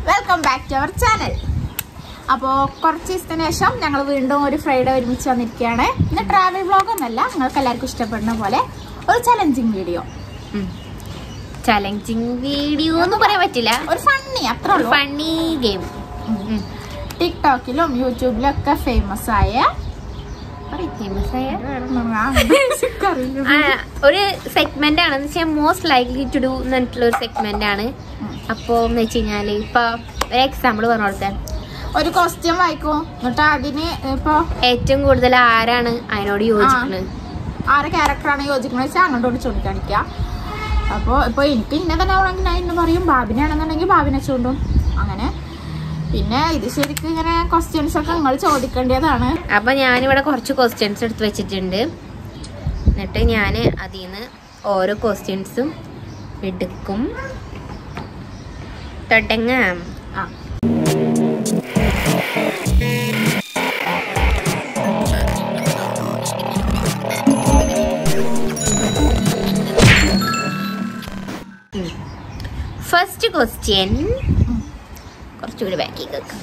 Welcome back to our channel അപ്പോൾ കുറച്ച് ദിവസത്തിന് ശേഷം ഞങ്ങൾ വീണ്ടും ഒരു ഫ്രൈഡേ ഒരുമിച്ച് വന്നിരിക്കുകയാണ് ഇന്ന് ട്രാവൽ വ്ളോഗ് ഒന്നല്ല നിങ്ങൾക്ക് എല്ലാവർക്കും ഇഷ്ടപ്പെടുന്ന പോലെ ഒരു ചലഞ്ചിങ് വീഡിയോ ചലഞ്ചിങ് വീഡിയോ എന്ന് പറയാൻ പറ്റില്ല ഒരു ഫണ്ണി അത്ര ഉള്ളൂ ഫണ്ണി ഗെയിം ടിക്ടോക്കിലും യൂട്യൂബിലും ഒക്കെ ഫേമസ് ആയ ഫേമസ് ആയ അറിയില്ല. ആ, ഒരു സെഗ്മെന്റ് ആണ് എന്ന് വെച്ചാൽ മോസ്റ്റ് ലൈക്ലി ടു ഡു എന്നിട്ടുള്ള ഒരു സെഗ്മെന്റ് ആണ് അപ്പോ എന്ന് വെച്ച് കഴിഞ്ഞാല് ഇപ്പൊ ഒരു എക്സാമ്പിൾ പറഞ്ഞു കൊടുത്താൽ ഒരു ക്വസ്റ്റ്യൻ വായിക്കും എന്നിട്ട് അതിന് ഇപ്പൊ ഏറ്റവും കൂടുതൽ ആരാണ് അതിനോട് യോജിക്കുന്നത് ആരെ ക്യാരക്ടറാണ് യോജിക്കുന്നത് വെച്ചാൽ അങ്ങോട്ടോട് ചൂണ്ടിക്കാണിക്കുക അപ്പോൾ ഇപ്പോൾ എനിക്ക് ഇന്ന തന്നെ ആവണമെങ്കിൽ ഞാൻ ഇന്ന് പറയും ബാബിനാണെന്നുണ്ടെങ്കിൽ ബാബിനെ ചൂണ്ടും അങ്ങനെ പിന്നെ ഇത് ശരിക്കും ഇങ്ങനെ ക്വസ്റ്റ്യൻസ് ഒക്കെ നിങ്ങൾ ചോദിക്കേണ്ടതാണ് അപ്പൊ ഞാനിവിടെ കുറച്ച് ക്വസ്റ്റ്യൻസ് എടുത്ത് വെച്ചിട്ടുണ്ട് എന്നിട്ട് ഞാൻ അതിൽ നിന്ന് ഓരോ ക്വസ്റ്റ്യൻസും എടുക്കും തുടങ്ങാം ആ ഫസ്റ്റ് ക്വസ്റ്റ്യൻ കുറച്ചുകൂടി ബാക്കി കേൾക്കാം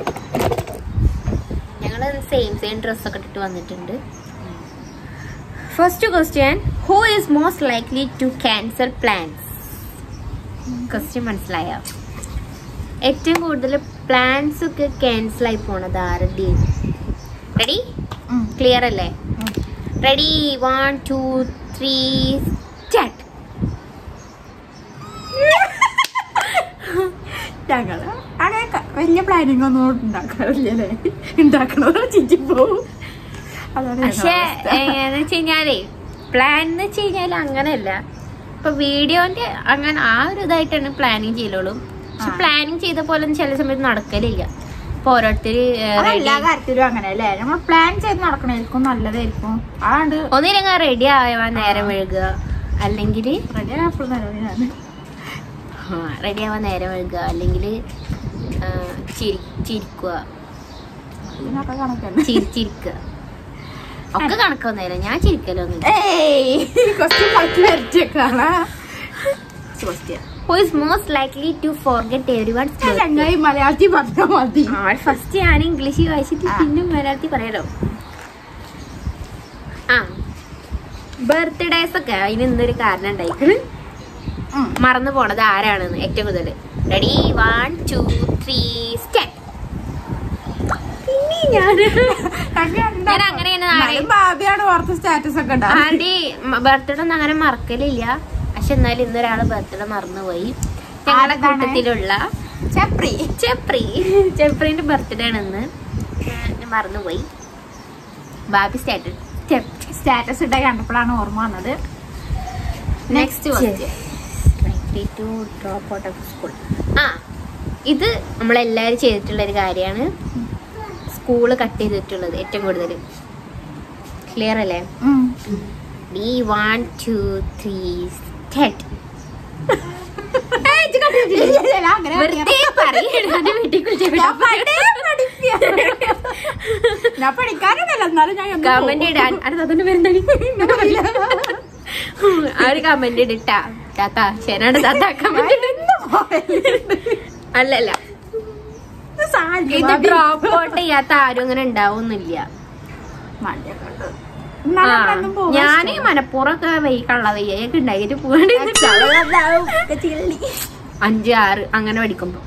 ഞങ്ങൾ സെയിം സെയിം ഡ്രസ്സൊക്കെ ഇട്ടിട്ട് വന്നിട്ടുണ്ട് first question who is most likely to cancel plans question മനസ്സിലായോ ഏറ്റവും കൂടുതൽ പ്ലാൻസ് ഒക്കെ ക്യാൻസൽ ആയി പോണത് ആരുടെ റെഡി ഉം. ക്ലിയർ അല്ലേ ഉം. Ready one two three start ഞങ്ങള് അങ്ങനെ ക- വലിയ പ്ലാനിങ് ഒന്നും ഉണ്ടാക്കാറില്ലല്ലേ ഉണ്ടാക്കണത് ചിറ്റി പോവും അതാണ് പക്ഷേ ഞങ്ങളുടെ അവസ്ഥ. എന്ന് വെച്ച് കഴിഞ്ഞാലേ പ്ലാൻ എന്ന് വെച്ച് കഴിഞ്ഞാൽ അങ്ങനെയല്ല ഇപ്പൊ വീഡിയോന്റെ അങ്ങനെ ആ ഒരു ഇതായിട്ടാണ് പ്ലാനിങ് ചെയ്യലുള്ളൂ പക്ഷെ ആ. പ്ലാനിങ് ചെയ്ത പോലെ ഒന്നും ചില സമയത്ത് നടക്കലില്ല ഇപ്പൊ ഓരോരുത്തര് അത് റെഡി എല്ലാ കാര്യത്തിലും അങ്ങനെ അല്ലേ നമ്മൾ പ്ലാൻ ചെയ്ത് നടക്കണായിരിക്കും നല്ലതായിരിക്കും അതാണ്ട് ഒന്നില്ലെങ്കിൽ റെഡി ആവാൻ നേരം വഴുകുക അല്ലെങ്കിൽ റെഡി ആയപ്പോൾ ഞാൻ റെഡി ആവാൻ നേരം വഴുകുക അല്ലെങ്കിൽ ചിരി ചിരിക്കുക ഇതിനൊക്കെ കണക്കന്നെ ചിരിച്ചിരിക്കുക ഒക്കെ കണക്കാവും നേരം ഞാൻ ചിരിക്കലൊന്നും ഏയ് ക്വസ്റ്റ്യൻ കളിച്ച് വരച്ചേക്കാണ് question who is most likely to forget everyone ചങ്ങായി മലയാളത്തിൽ പറഞ്ഞാൽ മതി ഫസ്റ്റ് ഞാൻ ഇംഗ്ലീഷ് വായിച്ചിട്ട് ആ. പിന്നെ മലയാളത്തിൽ പറയാലോ ആ ബർത്ത്ഡേസ് ഒക്കെ അതിന് ഇന്നൊരു കാരണം ഉണ്ടായിക്കണ് ഉം. മറന്നു പോണത് ആരാണെന്ന് ഏറ്റവും കൂടുതൽ ready one two three start പിന്നെ ഞാൻ ഞാൻ അങ്ങനെയാണ് ആരെ- എന്നാലും ഭാവിയാണ് ഓർത്ത് സ്റ്റാറ്റസ് ഒക്കെ ഉണ്ടാവും ആദ്യം ബർത്ത്ഡേ ഒന്നും അങ്ങനെ മറക്കലില്ല പക്ഷെ എന്നാലും ഇന്നൊരാള് ബർത്ത്ഡേ മറന്നുപോയി ഞങ്ങളുടെ ആരതാണ്? കൂട്ടത്തിലുള്ള ചപ്രി ചെപ്രി ചെപ്രിന്റെ ബർത്ത്ഡേ ആണ് ഇന്ന് ഞാൻ മറന്നുപോയി ബാബി സ്റ്റാറ്റസ് സ്റ്റാറ്റസ് ഇട്ട കണ്ടപ്പോഴാണ് ഓർമ്മ വന്നത് next question to drop out of school ആ ഇത് നമ്മളെല്ലാവരും ചെയ്തിട്ടുള്ള ഒരു കാര്യമാണ് സ്കൂള് കട്ട് ചെയ്തിട്ടുള്ളത് ഏറ്റവും കൂടുതൽ ക്ലിയർ അല്ലേ ready one two three start വെറുതെ പറയാണ് വീട്ടിൽ ഞാൻ പഠിക്കാനൊന്നല്ല എന്നാലും ഞാൻ എന്നും കമന്റ് ഇടാൻ അടുത്തതിന്റെ പേരെന്താണ് ആ ഒരു കമന്റ് ഇട്ടാ താത്ത ശനാണ് താത്ത കമന്റ് അല്ലല്ല ഇത് ഡ്രോപ്പ് ഔട്ട് ചെയ്യാത്ത ആരും അങ്ങനെ ഉണ്ടാവുന്നില്ല ഞാന് മനപ്പൂറൊക്കെ വെയ് കള്ള വെയ്യൊക്കെ ഉണ്ടാക്കിട്ട് പോകണ്ട അഞ്ച് ആറ് അങ്ങനെ പഠിക്കുമ്പോ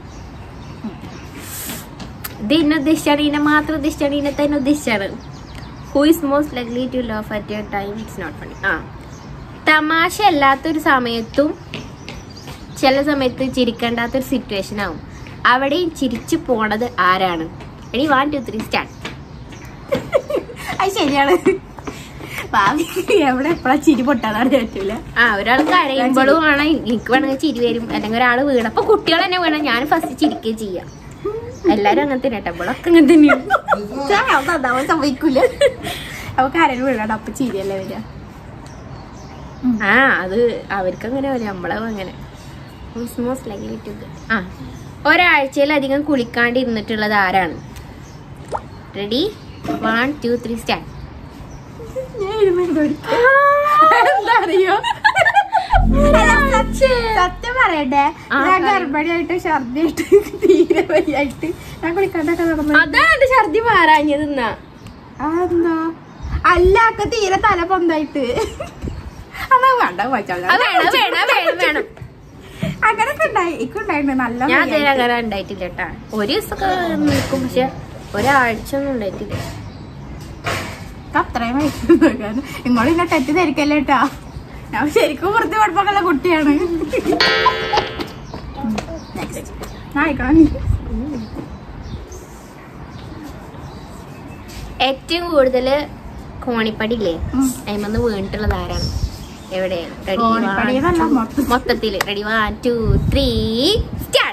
ഇത് ഇന്നെ ഉദ്ദേശിച്ചാണ് ഇതിനെ മാത്രം ഉദ്ദേശിച്ചാണ് ഇതിനെ തന്നെ ഉദ്ദേശിച്ചാണ് who is most likely to love at your time it's not funny ആ തമാശ അല്ലാത്തൊരു സമയത്തും ചില സമയത്ത് ചിരിക്കേണ്ടാത്തൊരു സിറ്റുവേഷൻ ആവും അവിടെയും ചിരിച്ചു പോണത് ആരാണ് എടി വൺ ടു ത്രീ സ്റ്റാർട്ട് അത് ശരിയാണ് ഭാവി എവിടെ എപ്പോഴാ ചിരി പൊട്ടാതാണ് പറ്റൂല ആ ഒരാൾ കരയുമ്പോഴും ആണ് എനിക്ക് വേണമെങ്കിൽ ചിരി വരും അല്ലെങ്കിൽ ഒരാൾ വീണപ്പോ കുട്ടികൾ തന്നെ വീണ ഞാൻ ഫസ്റ്റ് ചിരിക്കുകയും ചെയ്യാം എല്ലാരും അങ്ങനെ തന്നെ കേട്ടോ ഇവളൊക്കെ അങ്ങനെ തന്നെയാണ് അതാവാൻ സംഭവിക്കൂല അപ്പൊ കരട് വീഴണം അപ്പൊ ചിരിയല്ലേ വരിക ആ അത് അവർക്ക് അങ്ങനെ വരും നമ്മളെ അങ്ങനെ മോസ്റ്റ് ലൈക്ലി ടു ആ ഒരാഴ്ചയിലധികം കുളിക്കാണ്ട് ഇരുന്നിട്ടുള്ളത് ആരാണ് ready one two three start ഞാൻ ഇരുന്ന് എന്താ അറിയോ സത്യം പറയട്ടെ ആ, ഞാൻ പറയൂ. ഗർഭിണിയായിട്ട് ഛർദിയായിട്ട് തീരെ വയ്യായിട്ട് ഞാൻ കുളിക്കാണ്ടൊക്കെ നടന്നു അതാണ് എന്റെ ഛർദി മാറാഞ്ഞത് എന്നാ അതെന്താ അല്ല അക്ക തീരെ തല പൊന്തായിട്ട് അതാ വേണ്ട വച്ചാൽ അത് വേണം വേണം വേണം വേണം അങ്ങനൊക്കെ ഉണ്ടായി ഇക്കുണ്ടായിട്ടുണ്ട് നല്ല ഞാൻ വയ്യായിട്ട്. ഇതുവരെ അങ്ങനെ ഉണ്ടായിട്ടില്ല കേട്ടാ ഒരു ദിവസമൊക്കെ നിൽക്കും പക്ഷെ ഒരാഴ്ച ഒന്നും ഉണ്ടായിട്ടില്ല ഇക്ക് അത്രയും വയസ്സ് ഇങ്ങോട്ട് ഇന്നെ തെറ്റ് ധരിക്കല്ലേ കേട്ടാ ഞാൻ ശരിക്കും പുറത്ത് കുഴപ്പമുള്ള കുട്ടിയാണ് Next. ഞാൻ അയക്കണം ഏറ്റവും കൂടുതൽ കോണിപ്പടിയില്ലേ ഉം. അതിമന്ന് വീണിട്ടുള്ളത് ആരാണ് എവിടെ Ready? കോണിപ്പടിയെന്നല്ല, One, two. മൊത്തം. മൊത്തത്തില് ready one two three start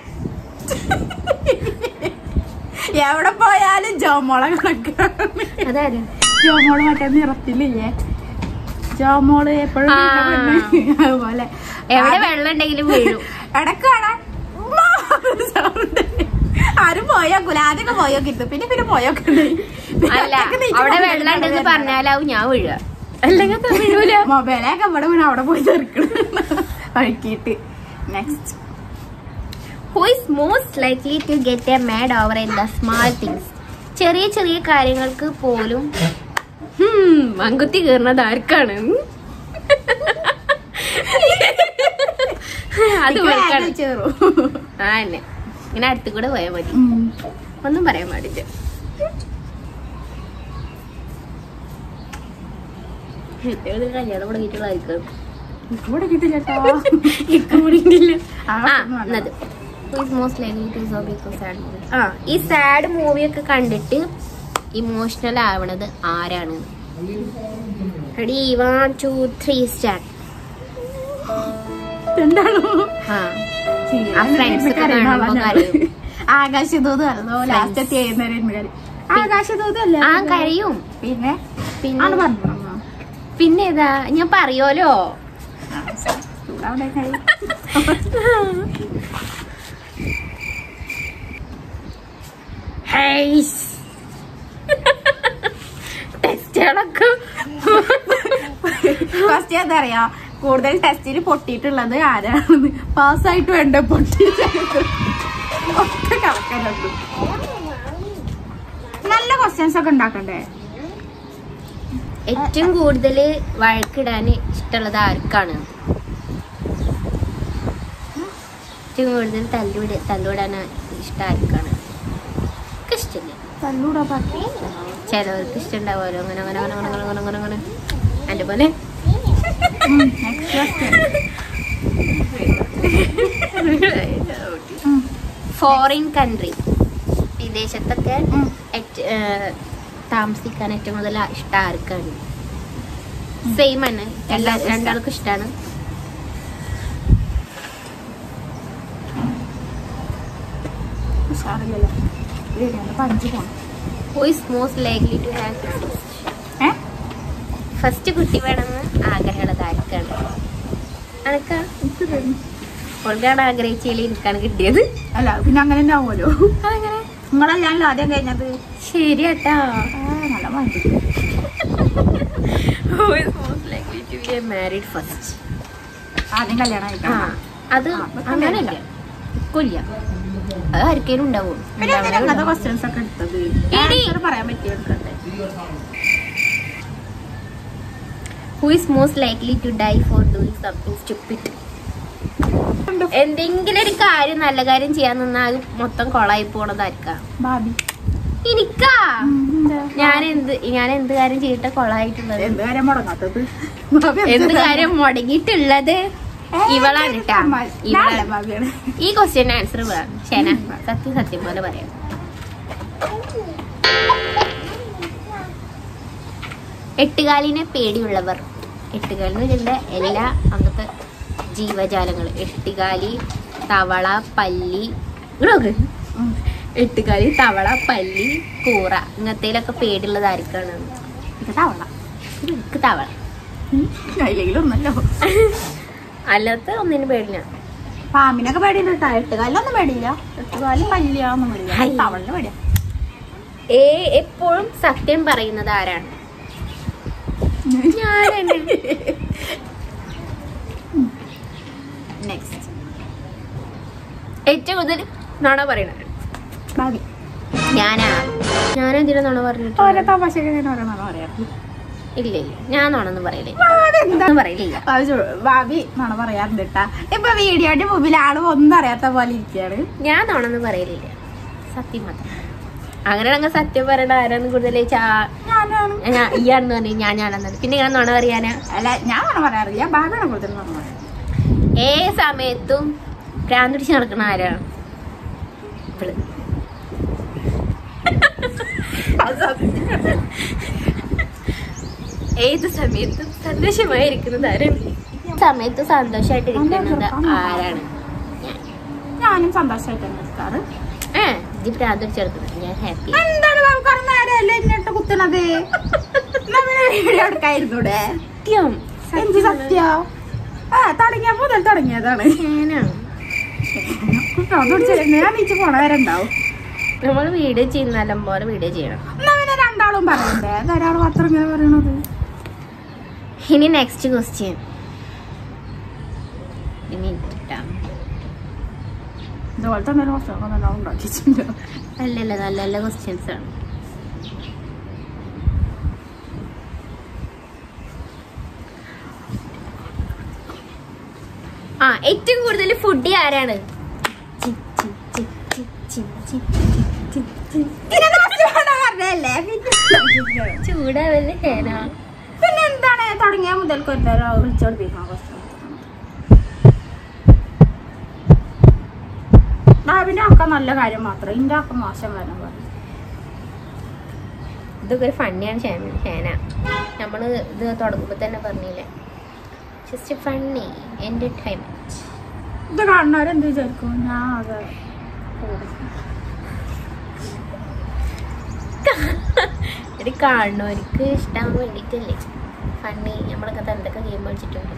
എവിടെ പോയാലും ജോമോളെ കണക്കാണ് അതാരാ ജോമോള് മറ്റേ നിറത്തിലില്ലേ ജോമോള് എപ്പോഴും ആ. അതുപോലെ എവിടെ വെള്ളം ഉണ്ടെങ്കിലും വീഴും ഇടക്ക് കാണാൻ സൗണ്ട് ആരും പോയോക്കൂല ആദ്യമൊക്കെ പോയോക്കിരുന്നു പിന്നെ പിന്നെ പോയോക്കണ്ടേ അല്ല അവിടെ വെള്ളം ഉണ്ടെന്ന് പറഞ്ഞാലാവും ഞാൻ വീഴുക അല്ലെങ്കിൽ അത് വീഴൂല മൊബൈലൊക്കെ ഇവിടെ വീണ് അവിടെ പോയി തീർക്കണം വഴുക്കിയിട്ട് next who is most likely to get a mad over in the small things ചെറിയ ചെറിയ കാര്യങ്ങൾക്ക് പോലും ഹും, മങ്കുത്തി കയറുന്നത് ആർക്കാണ് അത് വെക്കണം ചേറു ആ തന്നെ ഇങ്ങനെ അടുത്ത് കൂടെ പോയാൽ മതി ഒന്നും പറയാൻ പാടില്ല ഇത്രയും കല്യാണം തുടങ്ങിയിട്ടുള്ളതായിരിക്കും ഇവിടെ കിട്ടില്ല ആ എന്നത് most likely to sad movie ആ ഈ സാഡ് മൂവി ഒക്കെ കണ്ടിട്ട് ഇമോഷണൽ ആവണത് ആരാണ് ready one two three start എന്താണോ ആ ആ friends ഒക്കെ കാണുമ്പോ കരയും. ആകാശദൂത് അല്ലോ ലാസ്റ്റ് ചെയ്യുന്നവരും ആകാശദൂത് അല്ലേ ആ കരയും പിന്നെ പിന്നെ ആണ് പറഞ്ഞു പിന്നെ ഏതാ ഞാൻ പറയോലോ അവിടെ കൈ ടെസ്റ്റുകളൊക്കെ ഫസ്റ്റ് എന്താ അറിയാ കൂടുതൽ ടെസ്റ്റിൽ പൊട്ടിയിട്ടുള്ളത് ആരാണെന്ന് പാസ്സായിട്ട് വേണ്ട പൊട്ടിയിട്ട് ഒക്കെ കണക്കാനുണ്ട് നല്ല ക്വസ്റ്റ്യൻസ് ഒക്കെ ഉണ്ടാക്കണ്ടേ ഏറ്റവും കൂടുതൽ വഴക്കിടാൻ ഇഷ്ടമുള്ളത് ആർക്കാണ് ഏറ്റവും കൂടുതൽ തല്ലുവിട തല്ലുവിടാൻ ഇഷ്ടം ആർക്കാണ് എനിക്ക് ഇഷ്ടമില്ല തല്ലൂടാ പറ്റി ചിലവർക്ക് ഇഷ്ടം ഉണ്ടാവുമല്ലോ അങ്ങനെ അങ്ങനെ അങ്ങനെ അങ്ങനെ അങ്ങനെ അങ്ങനെ അങ്ങനെ എൻ്റെ പോലെ നെക്സ്റ്റ് ക്വസ്റ്റ്യൻ ഫോറിൻ കൺട്രി വിദേശത്തൊക്കെ ഉം. ഏറ്റ- ഏഹ് താമസിക്കാൻ ഏറ്റവും കൂടുതൽ ഇഷ്ടം ആർക്കാണ് സെയിം ആണ് എല്ലാ എല്ലാവർക്കും രണ്ടാൾക്കും ഇഷ്ടമാണ് ഉഷാറില്ലല്ലോ ഇതിന് പഞ്ച് പോണം who is most likely to have a first കുട്ടി വേണമെന്ന് ആഗ്രഹമുള്ളത് ആർക്കാണ് അനക്കാ ഓൾക്കാണ് ആഗ്രഹിച്ചതിൽ എനിക്കാണ് കിട്ടിയത് അല്ല പിന്നെ അങ്ങനെ തന്നെ ആവുമല്ലോ അതെങ്ങനെ നിങ്ങളല്ലാണല്ലോ ആദ്യം കഴിഞ്ഞത് ശരി കേട്ടാ ആ, നല്ല മതി who is most likely to be married first ആദ്യം കല്യാണം ആ കഴിക്കണം അത് ആ, അപ്പൊ അങ്ങനെയല്ല കൊല്ല അത് ആർക്കേലും ഉണ്ടാവും പിന്നെ എന്തിനാ അങ്ങനത്തെ ക്വസ്റ്റ്യൻസ് ഒക്കെ എടുത്തത് എടി. Answer പറയാൻ പറ്റിയ എടുക്കട്ടെ who is most likely to die for doing something stupid എന്തെങ്കിലും ഒരു കാര്യം നല്ല കാര്യം ചെയ്യാൻ നിന്നാൽ അത് മൊത്തം കൊളായി പോണതായിരിക്കാം ഭാബി എനിക്കാ ഉം, എന്താ? ഞാൻ എന്ത് ഞാൻ എന്ത് കാര്യം ചെയ്തിട്ട് കൊളായിട്ടുള്ളത് എന്ത് കാര്യം മുടങ്ങാത്തത് ഭാബി എന്ത് കാര്യം മുടങ്ങിയിട്ടുള്ളത് ഏ, ഇവളാണ് കേട്ടാ ഞാനല്ല ഇവളാണ് ഭാബിയാണ് ഈ ക്വസ്റ്റ്യൻ ആൻസർ ശന സത്യം സത്യം പോലെ പറയാം എട്ടുകാലിനെ പേടിയുള്ളവർ എട്ടുകാലിന് വെച്ചിട്ട് എല്ലാ അങ്ങനത്തെ ജീവജാലങ്ങൾ എട്ടുകാലി തവള പല്ലി ഇവിടെ നോക്ക്. ഉം. എട്ടുകാലി തവള പല്ലി കൂറ ഇങ്ങനത്തേലൊക്കെ പേടിയുള്ളത് ആർക്കാണ് ഇത് തവള എനിക്ക് തവള കയ്യിലെങ്കിലും ഒന്നല്ലോ അല്ലാത്ത ഒന്നിനും പേടില്ല പാമ്പിനൊക്കെ പേടിയുണ്ട് കേട്ടോ എട്ടുകാലൊന്നും പേടിയില്ല എട്ടുകാലും പല്ലിയാന്നും പേടിയില്ല ഹൈ. തവളിന് പേടിയാ ഏ എപ്പോഴും സത്യം പറയുന്നത് ആരാണ് ഞാൻ നെക്സ്റ്റ് ഏറ്റവും കൂടുതൽ നുണ പറയണത് ഭാവി ഞാനാ ഞാനെന്തിനാ നുണ പറഞ്ഞിട്ട് ഓരോ തമാശയൊക്കെ ഞാൻ ഓരോന്നാണ് പറയാറ് ഇല്ല ഇല്ല ഞാൻ നുണൊന്നും പറയില്ല ഭാവി എന്താ ഒന്നും പറയില്ല ഭാവി ചോ- ഭാവി നാണ പറയാറുണ്ട് കേട്ടാ ഇപ്പൊ വീഡിയോന്റെ മുമ്പിൽ ആള് ഒന്നും അറിയാത്ത പോലെ ഇരിക്കുകയാണ് ഞാൻ നുണൊന്നും പറയലില്ല സത്യം മാത്രം അങ്ങനെ അങ്ങ് സത്യം പറയണ ആരാന്ന് കൂടുതൽ ചാ ഞാനാണ് ഞാൻ ഇയാണെന്ന് പറഞ്ഞു ഞാൻ ഞാനെന്ന് പറഞ്ഞു. പിന്നെ ഇങ്ങനെ നുണ പറയാനാ അല്ല ഞാൻ നാണ പറയാറില്ല ഭാവിയാണ് കൂടുതൽ നാണ പറയാറ് ഏ സമയത്തും ഭ്രാന്ത് പിടിച്ച് നടക്കണ ആരാണ് ഇവള്. അത് സത്യം. ഏത് സമയത്തും സന്തോഷമായിരിക്കുന്നത് ആരാണ് സമയത്ത് സന്തോഷമായിട്ടിരിക്കുന്നത് ആരാണ് ഞാൻ ഞാനും സന്തോഷമായിട്ടാണ് നിൽക്കാറ് ഏ ഇത് ഭ്രാന്ത് പിടിച്ച് നടക്കുന്നത് ഞാൻ ഹാപ്പി എന്താണ് ഭാവിക്കാരൻ നേരല്ലേ എന്നിട്ട് കുത്തണത് നമ്മളെ വീഡിയോ എടുക്കായിരുന്നൂടെ സത്യം എന്ത് സത്യം ആ തുടങ്ങിയ മുതൽ തുടങ്ങിയതാണ് ഞാനാണ് ഞാൻ നീച്ച് പോണ വരെ ഉണ്ടാവും നമ്മൾ വീഡിയോ ചെയ്യുന്ന നല്ല പോലെ വീഡിയോ ചെയ്യണം എന്നാ പിന്നെ രണ്ടാളും പറയണ്ടേ ഒരാൾ മാത്രം ഇങ്ങനെ പറയണത് ഇനി നെക്സ്റ്റ് ക്വസ്റ്റ്യൻ ഇനി ഇട്ടാ. ഇതുപോലത്തെ എന്തെങ്കിലും കുറച്ചൊക്കെ നല്ല ഉണ്ടാക്കിയിട്ടുണ്ട് അല്ലല്ല നല്ല നല്ല ക്വസ്റ്റ്യൻസ് ആണ് ആ ഏറ്റവും കൂടുതൽ ഫുഡി ആരാണ് ചി, ചി, ചി, ചി, ചി, ചി, ചി, ചി. പറഞ്ഞല്ലേ ചൂടാവല്ലേ ഹേന പിന്നെ എന്താണ് തുടങ്ങിയ മുതൽക്ക് ഒരു വിളിച്ചോണ്ടിരിക്കണം കുറച്ച് ബാബിന്റെ ഒക്കെ നല്ല കാര്യം മാത്രം ഇന്റെ ഒക്കെ മോശം കാര്യം പറയും ഇതൊക്കെ ഒരു ഫണ്ണിയാണ് ഹേന നമ്മള് ഇത് തുടങ്ങുമ്പോ തന്നെ പറഞ്ഞില്ലേ ജസ്റ്റ് ഫണ്ണി എന്റർടൈൻമെന്റ് ഇത് കാണുന്നവരെന്ത് വിചാരിക്കും ഞാൻ അത് ഇത് കാണുന്നവർക്ക് ഇഷ്ടമാൻ വേണ്ടിയിട്ടല്ലേ ഫണ്ണി നമ്മളൊക്കെ എന്തൊക്കെ ഗെയിം കളിച്ചിട്ടുണ്ട്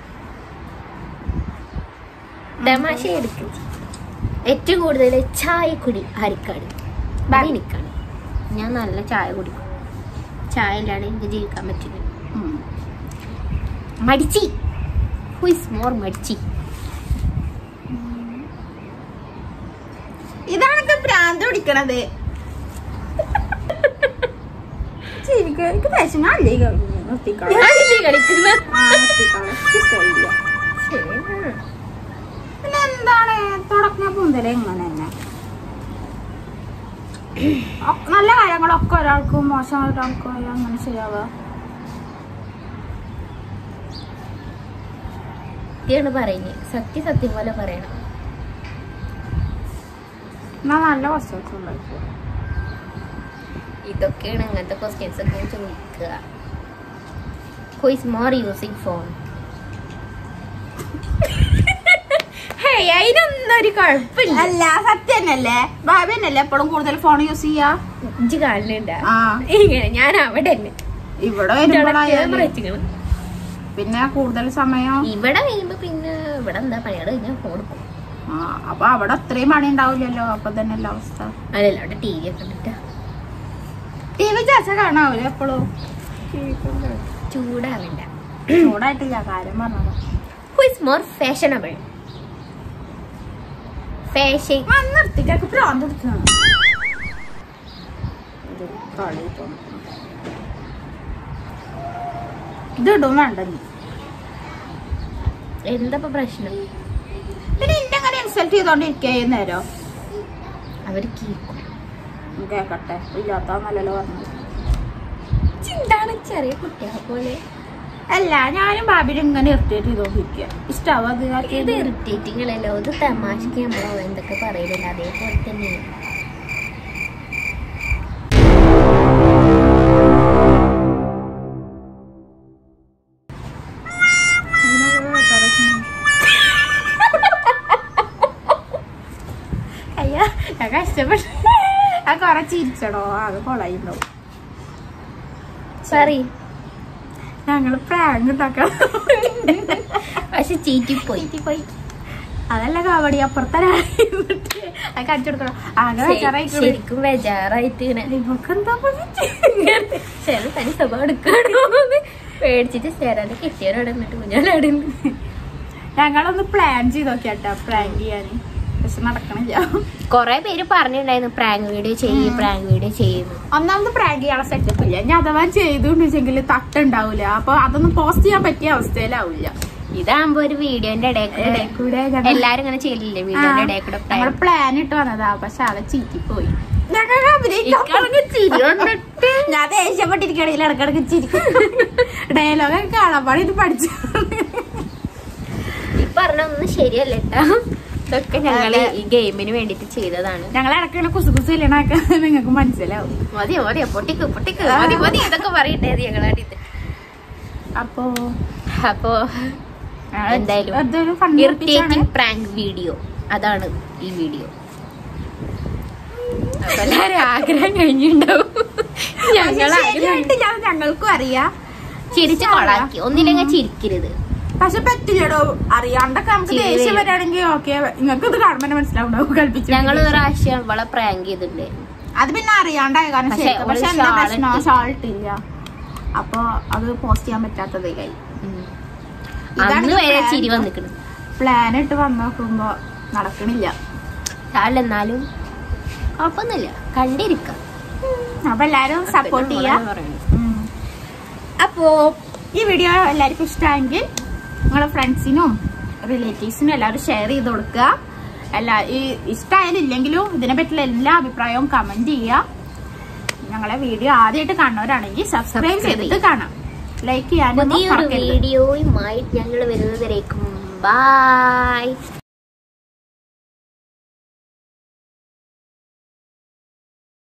തമാശ എടുക്കും ഏറ്റവും കൂടുതൽ ചായ കുടി ആർക്കാണ് ബാ- അത് എനിക്കാണ് ഞാൻ നല്ല ചായ കുടിക്കും ചായ ഇല്ലാതെ എനിക്ക് ജീവിക്കാൻ പറ്റില്ല ഉം. മടിച്ചി ഹു ഇസ് മോർ മടിച്ചി ഇതാണ് എനിക്ക് ഭ്രാന്ത് പിടിക്കണത് ജീവിക്കുക എനിക്ക് ദേഷ്യം ഞാൻ അല്ലേ നിർത്തിക്കളെ ഞാനില്ലേ കളിക്കുന്നത് ആ നിർത്തിക്കളെ ഇഷ്ടമില്ല ശരി പിന്നെ എന്താണ് തുടങ്ങിയ മുതലേ ഇങ്ങനെ തന്നെ ഒ- നല്ല കാര്യങ്ങളൊക്കെ ഒരാൾക്കും മോശം ഒരാൾക്കും അങ്ങനെ ശരിയാവുക സത്യമാണ് പറയുന്നത് സത്യം സത്യം പോലെ പറയണം എന്നാ നല്ല ക്വസ്റ്റ്യൻസ് ഉണ്ടായിരിക്കും ഇതൊക്കെയാണ് ഇങ്ങനത്തെ ക്വസ്റ്റ്യൻസ് ഒക്കെ ചോദിക്കുക who is more using phone അതിനൊന്നും ഒരു കുഴപ്പമില്ല അല്ല സത്യം തന്നെയല്ലേ ഭാവി തന്നെയല്ലേ എപ്പോഴും കൂടുതൽ ഫോൺ യൂസ് ചെയ്യാ ഇജ്ജ് കാണുന്നുണ്ട ആ ഇങ്ങനെ ഞാൻ അവിടെ തന്നെ ഇവിടെ ക്യാമറ വരുമ്പോഴായാലും വെച്ചിക്കണം പിന്നെ കൂടുതൽ സമയം ഇവിടെ കഴിയുമ്പോ പിന്നെ ഇവിടെ എന്താ പണിയുടെ കഴിഞ്ഞാൽ ഫോൺ എടുക്കും ആ അപ്പൊ അവിടെ അത്രയും പണി ഉണ്ടാവില്ലല്ലോ അപ്പൊ തന്നെ അല്ല അവസ്ഥ അല്ലല്ല അവിടെ ടി വി ഒക്കെ കണ്ടിട്ടാ ടി വി ചർച്ച കാണാവൂല എപ്പോഴും ചൂടാവണ്ട ചൂടായിട്ടില്ല കാര്യം പറഞ്ഞത് who is more fashionable fashion നിർത്തിക്കൊക്കെ പ്രാന്ത് എടുക്കണം ഇത് കളി തോന്നുന്നു. ഇത് ഇടും വേണ്ട നീ എന്താ ഇപ്പൊ പ്രശ്നം പിന്നെ എന്നെ അങ്ങനെ ഇൻസൾട്ട് ചെയ്തോണ്ടിരിക്കേ നേരോ അവർ കേൾക്കും കേക്കട്ടെ ഇല്ലാത്ത നല്ലല്ലോ പറഞ്ഞത് ചിന്താണ് ചെറിയ കുട്ടികളെ പോലെ അല്ല ഞാനും ഭാബിനും ഇങ്ങനെ ഇറിറ്റേറ്റ് ചെയ്തോണ്ടിരിക്കുക ഇഷ്ടാവും അത് ഇത് ആക്കിയത്? ഇറിറ്റേറ്റിംഗ് അല്ലല്ലോ ഇത് തമാശക്ക് നമ്മളോ എന്തൊക്കെ പറയുന്നില്ല അതേപോലെ തന്നെയാണ് അയ്യോ ഞാൻ കഷ്ടപ്പെട്ടു ആ കൊറേ ചിരിച്ചടോ അത് കൊളായിണ്ടാവും പറയും ഞങ്ങള് പ്രാങ്ക് ഉണ്ടാക്കണം പക്ഷെ ചീറ്റിപ്പോയി പോയി അതല്ല കാവടി അപ്പുറത്തെ ഒരാളിരുന്നിട്ട് അത് കാണിച്ചു കൊടുക്കണം ആകെ ബേജാറായിക്കണ്. ശരിക്കും ബേജാറായിട്ട് ഇങ്ങനെ ഇവക്കെന്താ പറ്റി? ചില തനി സ്വഭാവം എടുക്കണോ പേടിച്ചിട്ട് ചേരാതെ കിട്ടിയവരോടെ എന്നിട്ട് കുഞ്ഞാലാടുന്നു ഞങ്ങളൊന്ന് പ്ലാൻ ചെയ്ത് നോക്കിയാട്ടോ പ്രാങ്ക് ചെയ്യാൻ പക്ഷെ നടക്കണില്ല കൊറേ പേര് പറഞ്ഞിട്ടുണ്ടായിരുന്നു പ്രാങ്ക് വീഡിയോ ചെയ്യ് പ്രാങ്ക് വീഡിയോ ചെയ്യുന്നു ഒന്നാമത് പ്രാങ്ക് ചെയ്യാനുള്ള സെറ്റപ്പ് ഇല്ല ഞാൻ അഥവാ ചെയ്തുകൊണ്ട് വെച്ചെങ്കിൽ തട്ടുണ്ടാവില്ല അപ്പൊ അതൊന്നും പോസ്റ്റ് ചെയ്യാൻ പറ്റിയ അവസ്ഥയിലാവില്ല ഇതാകുമ്പോ ഒരു വീഡിയോന്റെ ഇടയിൽ കൂടെ ഇടയിൽ കൂടെ ഞങ്ങൾ- എല്ലാരും ഇങ്ങനെ ചെയ്യില്ലേ വീഡിയോന്റെ ഇടയിൽ കൂടെ ഞങ്ങൾ prank. പ്ലാൻ ഇട്ട് വന്നതാ പക്ഷെ ആളെ ചീറ്റിപ്പോയി ഞങ്ങൾക്ക് അഭിനയിക്കാൻ ഇക്കാണെങ്കിൽ ചിരി വന്നിട്ട് ഞാൻ ദേഷ്യപ്പെട്ടിരിക്കണേൽ ഇടക്കിടക്ക് ചിരിക്കും ഡയലോഗ് കാണാൻ പാടി ഇത് പഠിച്ചു ഈ പറഞ്ഞൊന്നും ശരിയല്ല കേട്ടാ ഇതൊക്കെ ഞങ്ങള് അതെ. ഈ ഗെയിമിന് വേണ്ടിട്ട് ചെയ്തതാണ് ഞങ്ങൾ ഇടക്കിടക്ക് കുസു കുസു ഇല്ലണൊക്കെ നിങ്ങൾക്ക് മനസ്സിലാവും മതിയോ മതിയോ പൊട്ടിക്ക് പൊട്ടിക്ക് മതി മതി ഇതൊക്കെ പറയട്ടെ ഞങ്ങളാടി അപ്പോ അപ്പോ ആ, എന്തായാലും അതൊരു fun topic ആണ്. ഇറിറ്റേറ്റിംഗ് പ്രാങ്ക് വീഡിയോ അതാണ് ഈ വീഡിയോ അപ്പൊ എല്ലാരും ആഗ്രഹം കഴിഞ്ഞിട്ടുണ്ടാവും പക്ഷെ ഞങ്ങൾ ശരിയായിട്ട് ഞാൻ ഞങ്ങൾക്കും അറിയാം ചിരിച്ച് കൊളാക്കി ഒന്നില്ലെങ്കിൽ ചിരിക്കരുത് പക്ഷെ പറ്റില്ലടോ അറിയാണ്ടൊക്കെ നമുക്ക് ചിരി ദേഷ്യം വരും. വരാണെങ്കിൽ ഓക്കെ നിങ്ങൾക്ക് ഇത് കാണുമ്പോൾ മനസ്സിലാവുണ്ടാവും കൽപ്പിച്ചു ഞങ്ങൾ ഒരു പ്രാവശ്യം ഇവളെ പ്രാങ്ക് ചെയ്തിട്ടുണ്ടായിരുന്നു അത് പിന്നെ അറിയാണ്ടായ കാരണം പക്ഷെ ശരിക്കും. പക്ഷെ ഒരു എന്താ shawl പ്രശ്നം ഇട്ടില്ല. ഷാൾട്ട് ഇല്ല അപ്പൊ അത് പോസ്റ്റ് ചെയ്യാൻ പറ്റാത്തതേ കൈ ഉം. ഇതാണ് അന്ന് വരെ plan. ചിരി വന്നിക്കണം പ്ലാൻ ഇട്ട് വന്ന് നോക്കുമ്പോ നടക്കണില്ല എന്നാലും കുഴപ്പമൊന്നുമില്ല കണ്ടിരിക്കാം അപ്പൊ എല്ലാരും സപ്പോർട്ട് ചെയ്യാ പറയണം. ഉം. അപ്പോ ഈ വീഡിയോ എല്ലാവർക്കും ഇഷ്ടമായെങ്കിൽ നിങ്ങളെ ഫ്രണ്ട്സിനും റിലേറ്റീവ്സിനും എല്ലാവരും ഷെയർ ചെയ്ത് കൊടുക്കുക എല്ലാ ഈ ഇഷ്ടമായാലും ഇല്ലെങ്കിലും ഇതിനെ പറ്റിയുള്ള എല്ലാ അഭിപ്രായവും കമന്റ് ചെയ്യുക ഞങ്ങളെ വീഡിയോ ആദ്യമായിട്ട് കാണുന്നവരാണെങ്കിൽ സബ്സ്ക്രൈബ് Subscribe ചെയ്തിട്ട് കാണാം ലൈക്ക് ചെയ്യാനും പുതിയൊരു വീഡിയോയുമായി ഞങ്ങൾ വരുന്നതിലേക്കും ബൈ